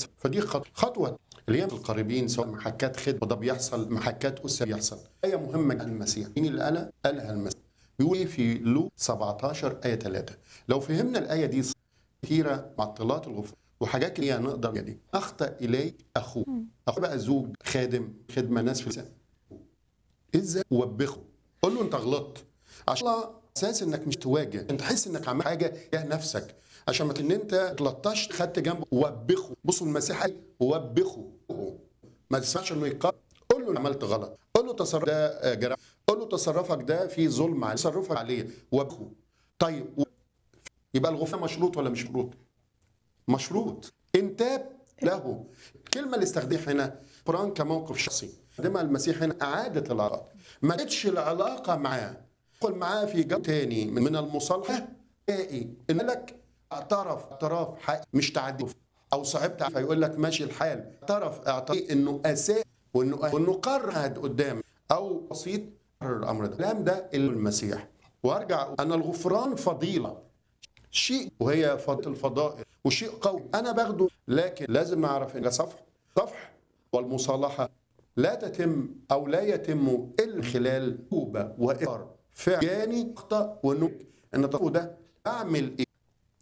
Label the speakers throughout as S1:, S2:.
S1: بس فدي خط- خطوه اللي هي القريبين سواء محكات خدمه وده بيحصل محكات اسره بيحصل ايه مهمه المسيح مين اللي قالها؟ قالها المسيح بيقول ايه في لوط 17 ايه 3 لو فهمنا الايه دي كثيره معطلات الغفران وحاجات كتير نقدر دي اخطا الي اخوه اخوه بقى زوج خادم خدمه ناس في السنة. ازاي وبخه قول له انت غلطت عشان الله اساس انك مش تواجه انت تحس انك عملت حاجه تجاه نفسك عشان ما ان انت اتلطشت خدت جنبه وبخه بصوا المسيح قال وبخه ما تسمعش انه يقال قول له عملت غلط قول له تصرف ده جرى قول له تصرفك ده فيه ظلم عليه تصرفك عليه وبخه طيب و- يبقى الغفران مشروط ولا مش مشروط؟ مشروط ان تاب له الكلمه اللي استخدمها هنا القران كموقف شخصي قدمها المسيح هنا اعاده العلاقه ما جتش العلاقه معاه ادخل معاه في جو تاني من المصالحه تلاقي ان لك اعترف اعتراف حقيقي مش تعدي او صعبت عليه فيقول لك ماشي الحال اعترف اعترف انه اساء وانه وانه قرد قدام او بسيط قرر الامر ده الكلام ده المسيح وارجع ان الغفران فضيله شيء وهي فضل الفضائل وشيء قوي انا باخده لكن لازم نعرف ان صفح صفح والمصالحه لا تتم او لا يتم الا خلال توبه واقرار فعلاني اخطا ونوك ان التوبه ده اعمل ايه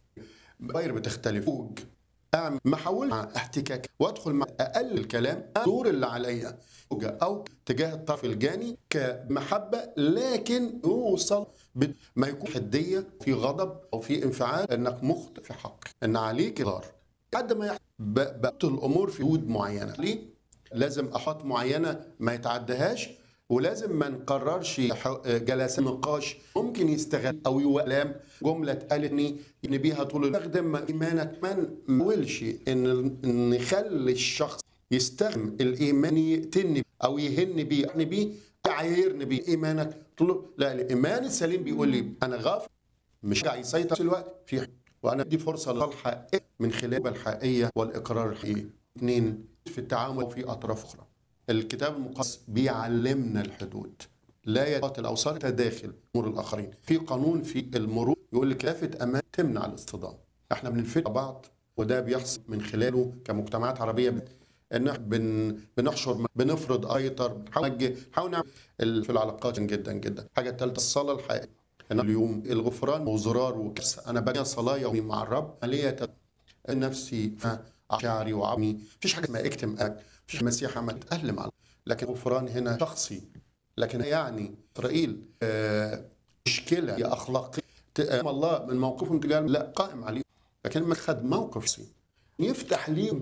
S1: غير بتختلف فوق اعمل ما احاول مع احتكاك وادخل مع اقل الكلام الدور اللي عليا او تجاه الطرف الجاني كمحبه لكن يوصل ب- ما يكون حديه في غضب او في انفعال انك مخطئ في حق ان عليك ضار لحد ما يحصل ب- بقت الامور في حدود معينه ليه؟ لازم احط معينه ما يتعدهاش ولازم ما نقررش ح- جلسات نقاش ممكن يستغل او يوالام جمله اتقالتني ان بيها طول الوقت. استخدم ايمانك ما نقولش ان إن نخلي الشخص يستخدم الايمان يقتلني او يهن بيه يعني بيه يعايرني بيه ايمانك تقول له لا الايمان السليم بيقول لي انا غافل مش قاعد يسيطر في الوقت في وانا دي فرصه للصالحه من خلال الحقيقيه والاقرار الحقيقي اثنين في التعامل في اطراف اخرى الكتاب المقدس بيعلمنا الحدود لا يقاتل او صار تداخل امور الاخرين في قانون في المرور يقول لك كافه امان تمنع الاصطدام احنا بننفذ بعض وده بيحصل من خلاله كمجتمعات عربيه بت- ان إحنا بن بنحشر بنفرض ايطر بنحاول نوجه- نحاول نعمل ال- في العلاقات جدا جدا الحاجه الثالثه الصلاه الحقيقيه ان اليوم الغفران وزرار وكس انا بني صلاه يومي مع الرب عمليه نفسي شعري وعظمي مفيش حاجه اسمها اكتم اك مفيش المسيح عمل تألم على لكن الغفران هنا شخصي لكن يعني اسرائيل آه، مشكله هي اخلاقيه تأمم الله من موقفهم تجاه لا قائم عليه لكن ما خد موقف شخصي يفتح ليه